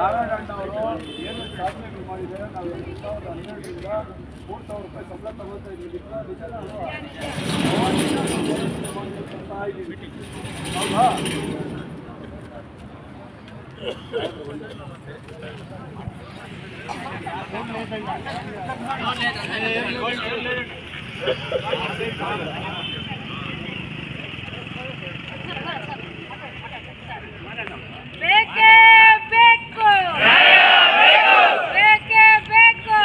ನಾರಾಯಣ ಅವರು ಏನು ಸಾಧನೆಗಳು ಮಾಡಿದ್ದಾರೆ ನಾವು ಎರಡು ಸಾವಿರದ ಹನ್ನೆರಡರಿಂದ ಮೂರು ಸಾವಿರ ರೂಪಾಯಿ ಸಂಬಳ ತಗೊಳ್ತಾ ಇದ್ದೀವಿ ನಿಜ ನಾವು ಅವಾಗಿಂದ ನಾವು ಹೋರಾಟ ಮಾಡ್ತಾ ಇದ್ದೀವಿ ಹೌದಾ ಬೇಕೇ ಬೇಕು ಬೇಕೇ ಬೇಕು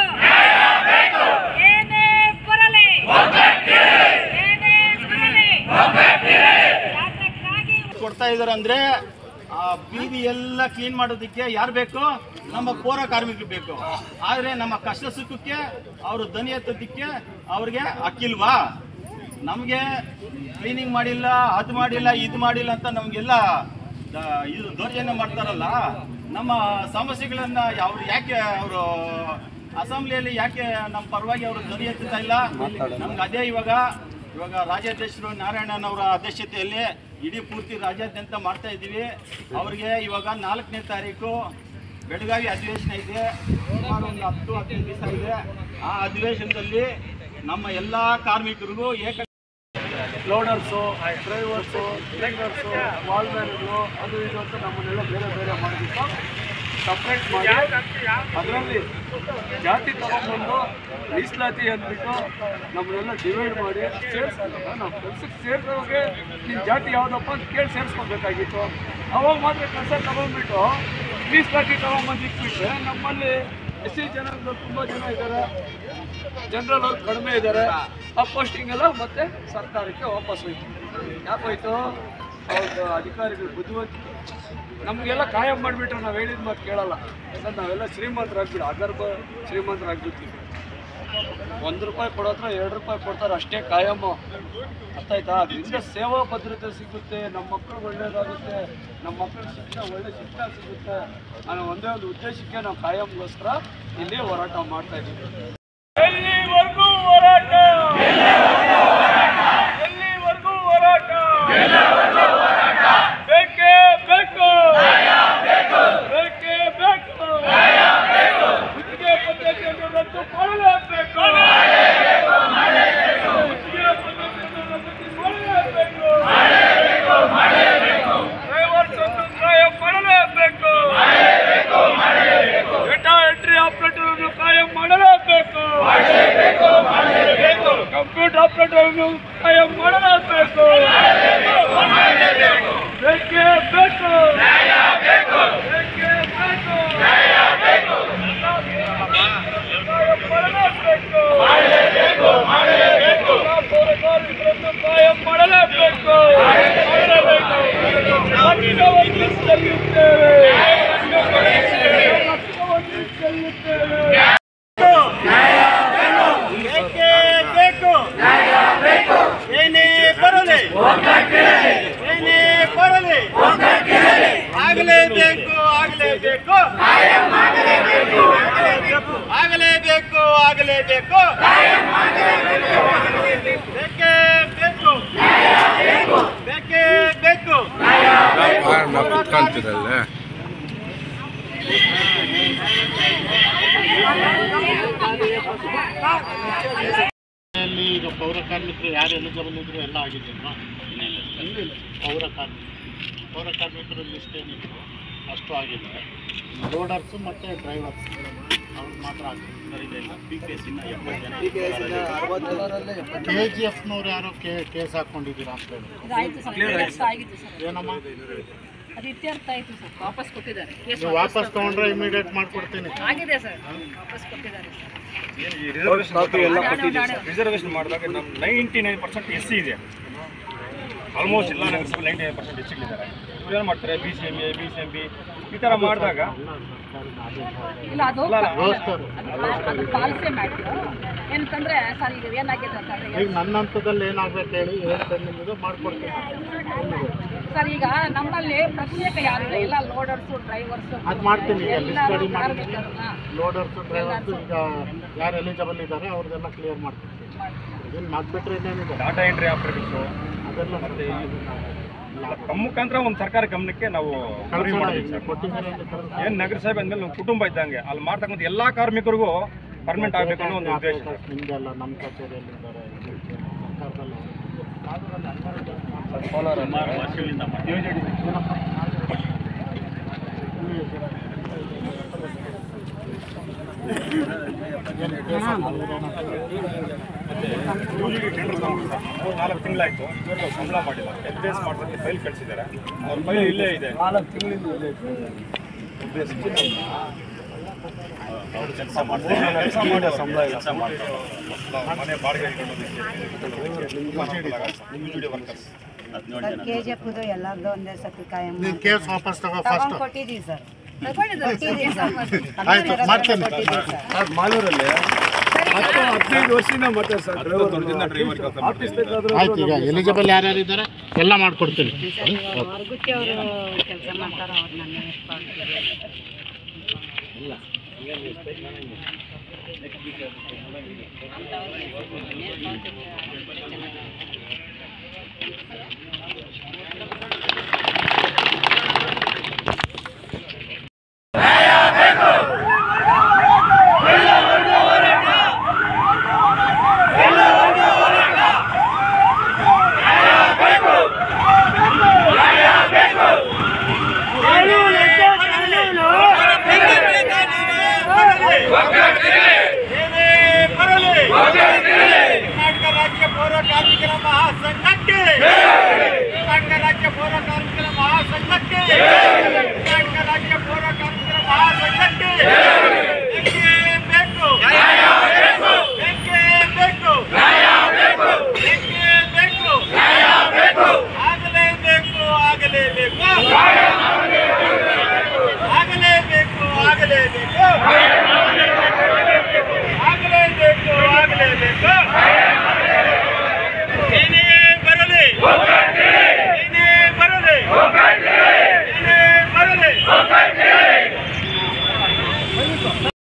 ಏನೇ ಬರಲಿ ಏನೇ ಬರಲಿ ಯಾತಕ್ಕಾಗಿ ಕೊಡ್ತಾ ಇದಾರೆ ಅಂದ್ರೆ ಆ ಬೀದಿ ಎಲ್ಲ ಕ್ಲೀನ್ ಮಾಡೋದಕ್ಕೆ ಯಾರು ಬೇಕು ನಮ್ಮ ಪೌರ ಕಾರ್ಮಿಕರು ಬೇಕು ಆದ್ರೆ ನಮ್ಮ ಕಷ್ಟ ಸುಖಕ್ಕೆ ಅವರು ದನಿ ಎತ್ತೋದಕ್ಕೆ ಅವ್ರಿಗೆ ಅಕ್ಕಿಲ್ವಾ ನಮಗೆ ಕ್ಲೀನಿಂಗ್ ಮಾಡಿಲ್ಲ ಅದು ಮಾಡಿಲ್ಲ ಇದು ಮಾಡಿಲ್ಲ ಅಂತ ನಮಗೆಲ್ಲ ಇದು ದೌರ್ಜನ್ಯ ಮಾಡ್ತಾರಲ್ಲ ನಮ್ಮ ಸಮಸ್ಯೆಗಳನ್ನ ಅವ್ರು ಯಾಕೆ ಅವರು ಅಸೆಂಬ್ಲಿಯಲ್ಲಿ ಯಾಕೆ ನಮ್ಮ ಪರವಾಗಿ ಅವರು ಧ್ವನಿ ಎತ್ತುತ್ತಾ ಇಲ್ಲ ನಮ್ಗೆ ಅದೇ ಇವಾಗ ಇವಾಗ ರಾಜ್ಯಾಧ್ಯಕ್ಷರು ನಾರಾಯಣನವರ ಅಧ್ಯಕ್ಷತೆಯಲ್ಲಿ ಇಡೀ ಪೂರ್ತಿ ರಾಜ್ಯಾದ್ಯಂತ ಮಾಡ್ತಾ ಇದ್ದೀವಿ ಅವ್ರಿಗೆ ಇವಾಗ ನಾಲ್ಕನೇ ತಾರೀಕು ಬೆಳಗಾವಿ ಅಧಿವೇಶನ ಇದೆ ಸುಮಾರು ಒಂದು ಹತ್ತು ಹದಿನೈದು ದಿವಸ ಇದೆ ಆ ಅಧಿವೇಶನದಲ್ಲಿ ನಮ್ಮ ಎಲ್ಲ ಕಾರ್ಮಿಕರಿಗೂ ಏಕ ಲೋಡರ್ಸು ಡ್ರೈವರ್ಸು ಟ್ರೇಡರ್ಸು ವಾಲ್ಮ್ಯಾನ್ಗಳು ಅದು ಇದು ಅಂತ ನಮ್ಮನ್ನೆಲ್ಲ ಬೇರೆ ಬೇರೆ ಮಾಡಿಬಿಟ್ಟು ಸಪ್ರೇಟ್ ಮಾಡಿ ಅದರಲ್ಲಿ ಜಾತಿ ತಗೊಂಡ್ಬಂದು ಮೀಸಲಾತಿ ಅಂದ್ಬಿಟ್ಟು ನಮ್ಮನ್ನೆಲ್ಲ ಡಿವೈಡ್ ಮಾಡಿ ಸೇರಿಸಲ್ಲ ನಾವು ಕೆಲ್ಸಕ್ಕೆ ಸೇರಿದವ್ರಿಗೆ ನಿನ್ನ ಜಾತಿ ಯಾವುದಪ್ಪ ಅಂತ ಕೇಳಿ ಸೇರಿಸ್ಕೊಬೇಕಾಗಿತ್ತು ಅವಾಗ ಮಾತ್ರ ಕೆಲಸ ತಗೊಂಡ್ಬಿಟ್ಟು ಮೀಸಲಾತಿ ತಗೊಂಡ್ಬಂದು ಇಟ್ಬಿಟ್ರೆ ನಮ್ಮಲ್ಲಿ ಎಸ್ ಸಿ ಜನಾಂಗದಲ್ಲಿ ತುಂಬ ಜನ ಇದ್ದಾರೆ ಜನರಲ್ ಅವ್ರು ಕಡಿಮೆ ಇದ್ದಾರೆ ಆ ಪೋಸ್ಟಿಂಗ್ ಎಲ್ಲ ಮತ್ತೆ ಸರ್ಕಾರಕ್ಕೆ ವಾಪಸ್ ಹೋಯ್ತು ಯಾಕೆ ಹೋಯ್ತು ಅವ್ರದ್ದು ಅಧಿಕಾರಿಗಳು ಬುದ್ಧಿವಂತಿಕೆ ನಮಗೆಲ್ಲ ಕಾಯಂ ಮಾಡಿಬಿಟ್ರೆ ನಾವು ಹೇಳಿದ ಮಾತು ಕೇಳಲ್ಲ ಯಾಕಂದ್ರೆ ನಾವೆಲ್ಲ ಶ್ರೀಮಂತರಾಗ್ಬಿಡು ಅಗರ್ಭ ಶ್ರೀಮಂತರಾಗ್ಬಿಡ್ತೀವಿ ಒಂದು ರೂಪಾಯಿ ಕೊಡೋ ಹತ್ರ ಎರಡು ರೂಪಾಯಿ ಕೊಡ್ತಾರೆ ಅಷ್ಟೇ ಕಾಯಮ್ಮು ಅರ್ಥ ಆಯ್ತಾ ಅದರಿಂದ ಸೇವಾ ಭದ್ರತೆ ಸಿಗುತ್ತೆ ನಮ್ಮ ಮಕ್ಕಳು ಒಳ್ಳೇದಾಗುತ್ತೆ ನಮ್ಮ ಮಕ್ಕಳ ಶಿಕ್ಷಣ ಒಳ್ಳೆ ಶಿಕ್ಷಣ ಸಿಗುತ್ತೆ ಅನ್ನೋ ಒಂದೇ ಒಂದು ಉದ್ದೇಶಕ್ಕೆ ನಾವು ಕಾಯಂಗೋಸ್ಕರ ಇಲ್ಲಿ ಹೋರಾಟ ಮಾಡ್ತಾ ಇದ್ದೀವಿ ಎಲ್ಲಿವರೆಗೂ ಹೋರಾಟ ಎಲ್ಲಿವರೆಗೂ ಹೋರಾಟ ಬೇಕೇ ಬೇಕು ಬೇಕೇ ಬೇಕು ಗುತ್ತಿಗೆ ಪದ್ಧತಿಯನ್ನು ರದ್ದು ಮಾಡಲೇಬೇಕು ಗುತ್ತಿಗೆ ಪದ್ಧತಿಯನ್ನು ರದ್ದು ಮಾಡಲೇಬೇಕು ಡ್ರೈವರ್ಸ್ ಅನ್ನು ಕಾಯಂ ಮಾಡಲೇಬೇಕು ಡೇಟಾ ಎಂಟ್ರಿ ಆಪರೇಟರ್ ಅನ್ನು ಕಾಯಂ ಮಾಡಲೇಬೇಕು ಕಂಪ್ಯೂಟರ್ ಆಪರೇಟರ್ ಅನ್ನು ಕಾಯಂ ಮಾಡಲೇಬೇಕು ಬೇಕೇ ಬೇಕು ಬೇಕೇ ಬೇಕು ಮಾಡಲೇಬೇಕು ಪೌರಕಾರ್ಮಿಕರನ್ನು ಕಾಯಂ ಮಾಡಲೇಬೇಕು ಮಾಡಲೇಬೇಕು ಲಕ್ಷವನ್ನು ಸಲ್ಲಿಸುತ್ತೇವೆ ಲಕ್ಷವನ್ನು ಸಲ್ಲಿಸುತ್ತೇವೆ ಬೇಕೇ ಬೇಕು ಏನೇ ಬರಲಿ ಏನೇ ಬರಲಿ ಆಗಲೇಬೇಕು ಆಗಲೇಬೇಕು ಆಗಲೇಬೇಕು ಆಗಲೇಬೇಕು ಬೇಕೇ ಬೇಕು ಬೇಕೇ ಬೇಕು ಕುತ್ಕೊಂತಿರಲ್ಲ ಅಲ್ಲಿ ಈಗ ಪೌರ ಕಾರ್ಮಿಕರು ಯಾರು ಎಲಿಜಿಬಲ್ ಇದ್ರು ಎಲ್ಲ ಆಗಿದೆಯಲ್ವಾ ಪೌರ ಕಾರ್ಮಿಕರು ಪೌರ ಕಾರ್ಮಿಕರ ಲಿಸ್ಟ್ ಏನಿದ್ರು ಅಷ್ಟು ಆಗಿದೆ ಲೋಡರ್ಸು ಮತ್ತು ಡ್ರೈವರ್ಸ್ ಅವ್ರಿಗೆ ಮಾತ್ರ ಆಗ್ತದೆ ಇಲ್ಲ ಪಿ ಕೆ ಎಸ್ ಇನ್ನ ಎಪ್ಪತ್ತು ಜನ ಕೆ ಜಿ ಎಫ್ನವ್ರು ಯಾರೋ ಕೇ ಕೇಸ್ ಹಾಕ್ಕೊಂಡಿದ್ದೀರಾ ಅಂತ ಹೇಳಿ ಇದಾಯ್ತು ಸರ್ ಇತ್ಯರ್ಥ ಆಗಿತ್ತು ಸರ್ ಏನಮ್ಮ ಅದು ಇತ್ಯರ್ಥ ಆಯಿತು ಸರ್ ವಾಪಸ್ ಕೊಟ್ಟಿದ್ದಾರೆ ಕೇಸ್ ನೀವು ವಾಪಸ್ ತೊಗೊಂಡ್ರೆ ಇಮಿಡಿಯೇಟ್ ಮಾಡಿಕೊಡ್ತೀನಿ ಆಗಿದೆ ಸರ್ ವಾಪಸ್ ಕೊಟ್ಟಿದ್ದಾರೆ ರಿಸರ್ವೇಷನ್ ಮಾಡಿದಾಗ ನಮ್ಮ ninety nine percent S C ಇದೆ ಆಲ್ಮೋಸ್ಟ್ ಎಲ್ಲ ನಗರಸಭೆ ನೈಂಟಿ ನೈನ್ ಪರ್ಸೆಂಟ್ ಎಸ್ ಇದ್ದಾರೆ ಇವ್ರು ಏನು ಮಾಡ್ತಾರೆ B C M A B C M B ಈ ಥರ ಮಾಡಿದಾಗ ಇಲ್ಲ ಅದು ವ್ಯವಸ್ಥರು ಅದು ಪಾಲಿಸಿ ಮ್ಯಾಟ್ರು ಏನಂತಂದ್ರೆ ಸರ್ ಈಗ ಏನಾಗಿದೆ ಅಂತಂದ್ರೆ ಈಗ ನನ್ನ ಹಂತದಲ್ಲಿ ಏನಾಗ್ಬೇಕು ಹೇಳಿ ಏನು ಪೆಂಡಿಂಗ್ ಇದೆ ಮಾಡ್ಕೊಡ್ತೀನಿ ಸರ್ ಈಗ ನಮ್ಮಲ್ಲಿ ಪ್ರತ್ಯೇಕ ಯಾರಿಲ್ಲ ಎಲ್ಲ ಲೋಡರ್ಸು ಡ್ರೈವರ್ಸು ಅದು ಮಾಡ್ತೀನಿ ಈಗ ಲಿಸ್ಟ್ ಎಲ್ಲರೂ ರೆಡಿ ಮಾಡಿ ಕಾರ್ಮಿಕರನ್ನ ಲೋಡರ್ಸು ಡ್ರೈವರ್ಸು ಈಗ ಯಾರು ಎಲಿಜಿಬಲ್ ಇದ್ದಾರೆ ಅವ್ರದ್ದೆಲ್ಲ ಕ್ಲಿಯರ್ ಮಾಡ್ತೀನಿ ಇನ್ನು ಮಾಡ್ಬಿಟ್ರೆ ಇನ್ನೇನಿದೆ ಡಾಟಾ ಎಂಟ್ರಿ ಆಪ್ರೇಟರ್ಸು ಅದೆಲ್ಲ ಮತ್ತು ತಮ್ಮ ಮುಖಾಂತರ ಒಂದು ಸರ್ಕಾರ ಗಮನಕ್ಕೆ ನಾವು ಮನವಿ ಮಾಡಿದ್ವಿ ಸರ್ ಏನು ನಗರಸಭೆ ಅಂದಮೇಲೆ ನಮ್ಮ ಕುಟುಂಬ ಇದ್ದಂಗೆ ಅಲ್ಲಿ ಮಾಡ್ತಕ್ಕಂಥ ಎಲ್ಲ ಕಾರ್ಮಿಕರಿಗೂ ಪರ್ಮನೆಂಟ್ ಆಗಬೇಕು ಅನ್ನೋ ಒಂದು ಉದ್ದೇಶ ಸರ್ ನಿಮ್ದೆಲ್ಲ ನಮ್ಮ ಕಚೇರಿಯಲ್ಲಿ ಇದ್ದಾರೆ ಸುಮಾರು ವರ್ಷಗಳಿಂದ ಮಾಡಿ ಯೂನಿಗೆ ಟೆಂಡರ್ ತಗೊಂಡು ಸರ್ ಮೂರು ನಾಲ್ಕು ತಿಂಗಳಾಯ್ತು ಸಂಬಳ ಮಾಡಿಲ್ಲ ಎಚ್ ಡಿ ಎಸ್ ಮಾಡ್ಸೋಕ್ಕೆ ಫೈಲ್ ಕಳಿಸಿದ್ದಾರೆ ಅವ್ರ ಫೈಲ್ ಇಲ್ಲೇ ಇದೆ ನಾಲ್ಕು ತಿಂಗಳಿಂದ ಇಲ್ಲೇ ಅವ್ರು ಕೆಲಸ ಮಾಡ್ತಾರೆ ಕೆಲಸ ಮಾಡಿ ಸಂಬಳ ಇಲ್ಲ ಕೆಲಸ ಮಾಡ್ತಾರೆ ಮನೆ ಬಾಡಿಗೆ ಯೂನಿಡಿ ವರ್ಕರ್ಸ್ ಹದಿನೇಳು ಜನ ಕೆ ಜಿ ಎಫ್ದು ಎಲ್ಲರದ್ದು ಒಂದೇ ಸತಿ ಕಾಯಂ ನೀವು ಕೇಸ್ ವಾಪಸ್ ತಗೋ ಫಸ್ಟ್ ತಗೊಂಡ್ ಕೊಟ್ಟಿದ್ದೀವಿ ಸರ್ ಕೊಟ್ಟಿದ್ದೀವಿ ಸರ್ ಆಯ್ತು ಮಾಡ್ತೇನೆ ಕೊಟ್ಟಿದ್ದೀವಿ ಸರ್ ಅದು ಮಾಲೂರಲ್ಲಿ ಹತ್ತು ಹದಿನೈದು ವರ್ಷದಿಂದ ಮತ್ತೆ ಸರ್ ಡ್ರೈವರ್ ಆಫೀಸ್ ಆಯ್ತು ಈಗ ಎಲಿಜಿಬಲ್ ಯಾರ್ಯಾರು ಇದ್ದಾರೆ ಎಲ್ಲ ಮಾಡ್ಕೊಡ್ತೀನಿ ಹೊರಗುತ್ತಿ ಅವರು ಕೆಲಸ ಮಾಡ್ತಾರೆ ಅವ್ರು ನನ್ನ ಕರ್ನಾಟಕ ರಾಜ್ಯ ಪೌರ ಕಾರ್ಮಿಕರ ಮಹಾಸಂಘಕ್ಕೆ ಕರ್ನಾಟಕ ರಾಜ್ಯ ಪೌರ ಕಾರ್ಮಿಕರ ಮಹಾಸಂಘಕ್ಕೆ ಕರ್ನಾಟಕ ರಾಜ್ಯ ಪೌರ ಕಾರ್ಮಿಕರ ಮಹಾಸಂಘಕ್ಕೆ